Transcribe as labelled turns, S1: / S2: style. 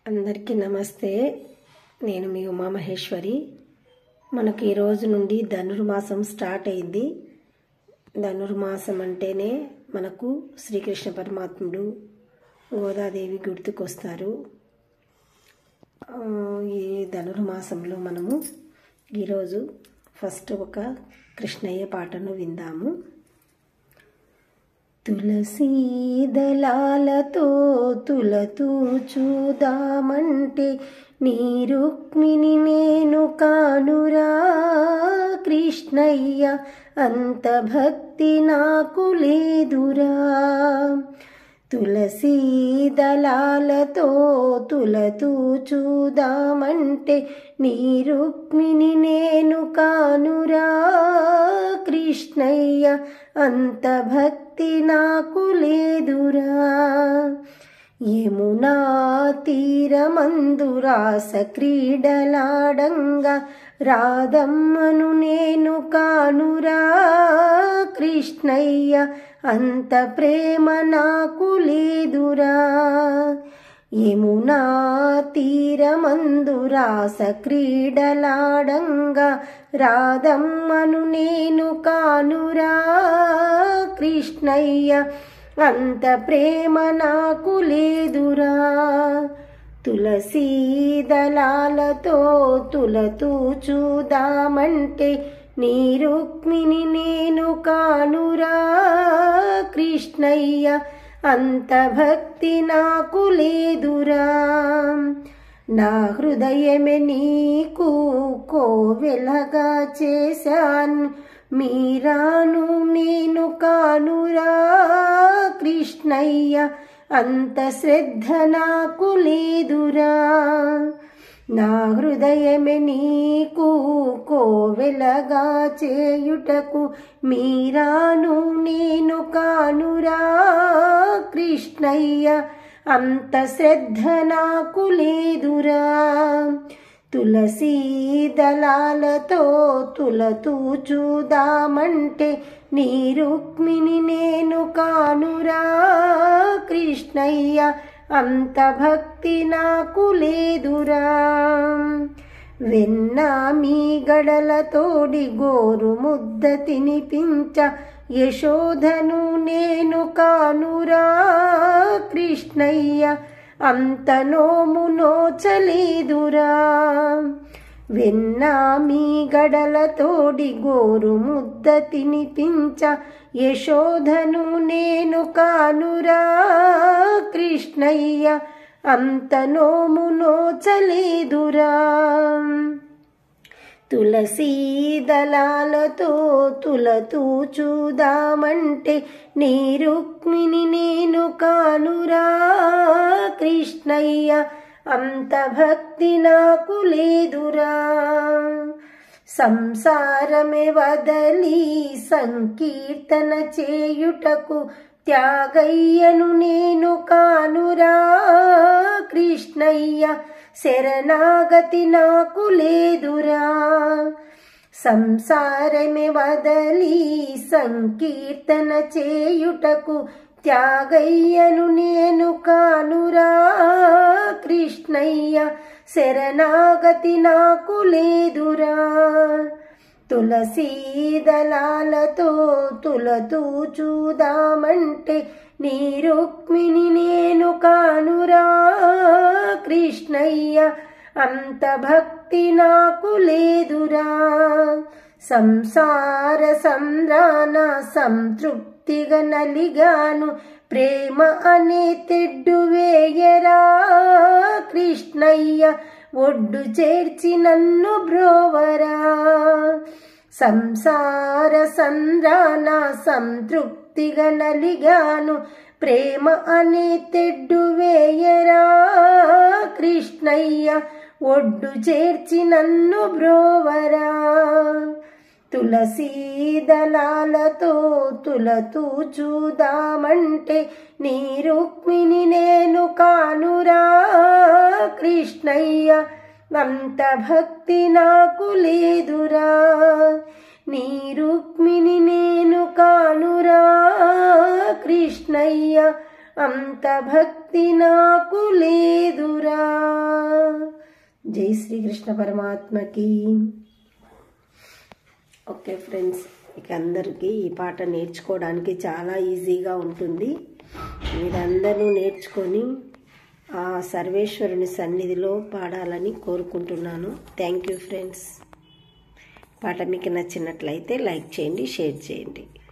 S1: అందరికీ నమస్తే నేను మీ ఉమామహేశ్వరి మనకు ఈ రోజు నుండి ధనుర్మాసం స్టార్ట్ అయింది ధనుర్మాసం అంటేనే మనకు శ్రీకృష్ణ పరమాత్ముడు గోదాదేవి గుర్తుకొస్తారు ఆ, ఈ ధనుర్మాసంలో మనము ఈరోజు ఫస్ట్ ఒక కృష్ణయ్య పాటను విందాము తులసీ దళాలతో తులతూ చూదామంటే నీ రుక్మిణి నేను కానురా కృష్ణయ్య అంత భక్తి నాకు లేదురా తులసీ దళాలతో తులతూ చూదామంటే నీ రుక్మిణి నేను కానురా కృష్ణయ్య అంత భక్తి నాకు లేదురా యమునా తీరమందు రాస క్రీడలాడంగా రాధమ్మను నేను కానురా కృష్ణయ్య అంత ప్రేమ నాకు లేదురా యమునా తీరమందు రాస క్రీడలాడంగా రాధమ్మను నేను కానురా కృష్ణయ్య అంత ప్రేమ నాకు లేదురా తులసీ దళాలతో తులతూ చూదామంటే నీ రుక్మిణి నేను కానురా కృష్ణయ్య అంత భక్తి నాకు లేదురా నా హృదయమే నీకు కోవెలగా చేశాను మీరాను నేను కానురా కృష్ణయ్య అంత శ్రద్ధ నాకు లేదురా నా హృదయమే నీకు కోవెలగా చేయుటకు మీరాను నేను కానురా కృష్ణయ్య అంత శ్రద్ధ నాకు లేదురా తులసీ దళాలతో తులతూ చూదామంటే నీ రుక్మిణి నేను కానురా కృష్ణయ్య అంత భక్తి నాకు లేదురా వెన్న మీ గడలతోడి గోరు ముద్ద తినిపించ యశోధను నేను కానురా కృష్ణయ్య అంత నోము నోచలేదురా వెన్న మీ గడలతోడి గోరు ముద్ద తినిపించ యశోధను నేను కానురా కృష్ణయ్య అంత నోము నోచలేదురా తులసీ దళాలతో తులతూ చూదామంటే నీ రుక్మిణి నేను కానురా కృష్ణయ్య అంత భక్తి నాకు లేదురా సంసారమే వదలి సంకీర్తన చేయుటకు త్యాగయ్యను నేను కానురా కృష్ణయ్య శరణాగతి నాకు లేదురా సంసారమే వదలి సంకీర్తన చేయుటకు త్యాగయ్యను నేను కానురా కృష్ణయ్య శరణాగతి నాకు లేదురా తులసీ దళాలతో తులతూ చూదామంటే నీ రుక్మిణి నేను కానురా కృష్ణయ్య అంత భక్తి నాకు లేదురా సంసార సంద్రాన సంతృప్తిగా నలిగాను ప్రేమ అనే తెడ్డు వేయరా కృష్ణయ్య ఒడ్డు చేర్చి నన్ను బ్రోవరా సంసార సంద్రాన సంతృప్తిగా నలిగాను ప్రేమ అనే తెడ్డు వేయరా కృష్ణయ్య ఒడ్డు చేర్చి నన్ను బ్రోవరా తులసీ దళాలతో తులతూ చూదామంటే నీ రుక్మిణి నేను కానురా కృష్ణయ్య అంత భక్తి నాకు లేదురా నీ రుక్మిణి నేను కానురా కృష్ణయ్య అంత భక్తి నాకు లేదురా జై శ్రీకృష్ణ పరమాత్మకి ఓకే ఫ్రెండ్స్ ఇక అందరికీ ఈ పాట నేర్చుకోవడానికి చాలా ఈజీగా ఉంటుంది మీరందరూ నేర్చుకొని ఆ సర్వేశ్వరుని సన్నిధిలో పాడాలని కోరుకుంటున్నాను థ్యాంక్ యూ ఫ్రెండ్స్ పాట మీకు నచ్చినట్లయితే లైక్ చేయండి షేర్ చేయండి